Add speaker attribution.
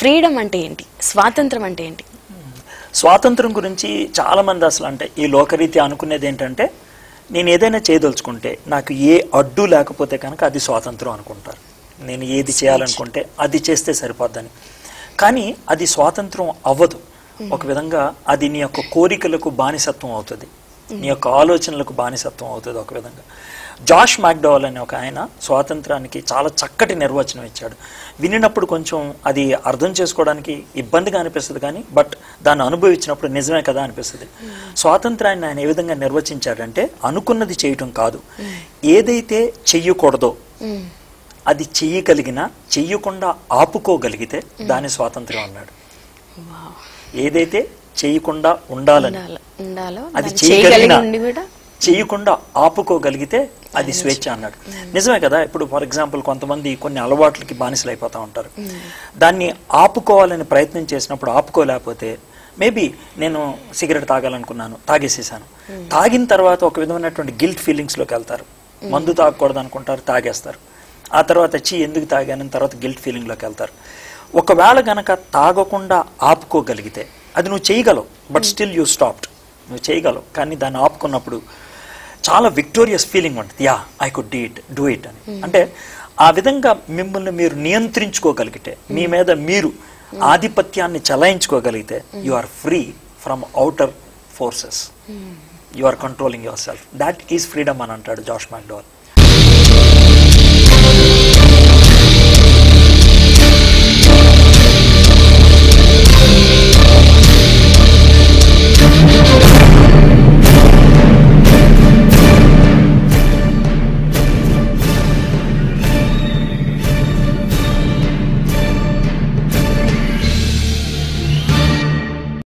Speaker 1: freedom అంటే ఏంటి స్వాతంత్రం అంటే ఏంటి
Speaker 2: స్వాతంత్రం గురించి చాలా మంది అసలు అంటే ఈ లోకరీతి అనుకునేది ఏంటంటే నేను ఏదైనా చేయదలుచుకుంటే నాకు ఏ అడ్డు లేకపోతే కనుక అది స్వాతంత్రం అనుకుంటారు నేను ఏది చేయాలనుకుంటే అది చేస్తే సరిపోద్దని కానీ అది స్వాతంత్రం అవ్వదు ఒక విధంగా అది నీ యొక్క కోరికలకు బానిసత్వం అవుతుంది నీ యొక్క ఆలోచనలకు బానిసత్వం అవుతుంది ఒక విధంగా జాష్ మ్యాక్డోవల్ అనే ఒక ఆయన స్వాతంత్రానికి చాలా చక్కటి నిర్వచనం ఇచ్చాడు వినినప్పుడు కొంచెం అది అర్థం చేసుకోవడానికి ఇబ్బందిగా అనిపిస్తుంది కానీ బట్ దాన్ని అనుభవించినప్పుడు నిజమే కదా అనిపిస్తుంది స్వాతంత్రాన్ని ఆయన ఏ విధంగా నిర్వచించాడంటే అనుకున్నది చేయటం కాదు ఏదైతే చెయ్యకూడదో అది చెయ్యగలిగినా చెయ్యకుండా ఆపుకోగలిగితే దాని స్వాతంత్రం అన్నాడు ఏదైతే చేయకుండా ఉండాలని
Speaker 1: ఉండాలి ఉండాలో
Speaker 2: అది
Speaker 1: దాన్ని
Speaker 2: చేయగలిగిన
Speaker 1: చేయగలిగి ఉండి కూడా
Speaker 2: చేయకుండా ఆపుకోగలిగితే అది స్వేచ్ఛ అన్నాడు నిజమే కదా ఇప్పుడు ఫర్ ఎగ్జాంపుల్ కొంతమంది కొన్ని అలవాట్లకి బానిసలు అయిపోతూ ఉంటారు దాన్ని ఆపుకోవాలని ప్రయత్నం చేసినప్పుడు ఆపుకోలేకపోతే మేబీ నేను సిగరెట్ తాగాలనుకున్నాను తాగేసేసాను తాగిన తర్వాత ఒక విధమైనటువంటి గిల్ట్ ఫీలింగ్స్లోకి వెళ్తారు మందు తాగకూడదు అనుకుంటారు తాగేస్తారు ఆ తర్వాత చీ ఎందుకు తాగానని తర్వాత గిల్ట్ ఫీలింగ్లోకి వెళ్తారు ఒకవేళ గనక తాగకుండా ఆపుకోగలిగితే అది నువ్వు చేయగలవు బట్ స్టిల్ యూ స్టాప్డ్ నువ్వు చేయగలవు కానీ దాన్ని ఆపుకున్నప్పుడు చాలా విక్టోరియస్ ఫీలింగ్ ఉంటుంది yeah I could do it do it అని అంటే ఆ విధంగా మిమ్మల్ని మీరు నియంత్రించుకోగలిగితే మీ మీద మీరు ఆధిపత్యాన్ని చలాయించుకోగలిగితే you are free from outer forces you are controlling your self that is freedom అని అంటాడు జాష్ మ్యాక్డోవల్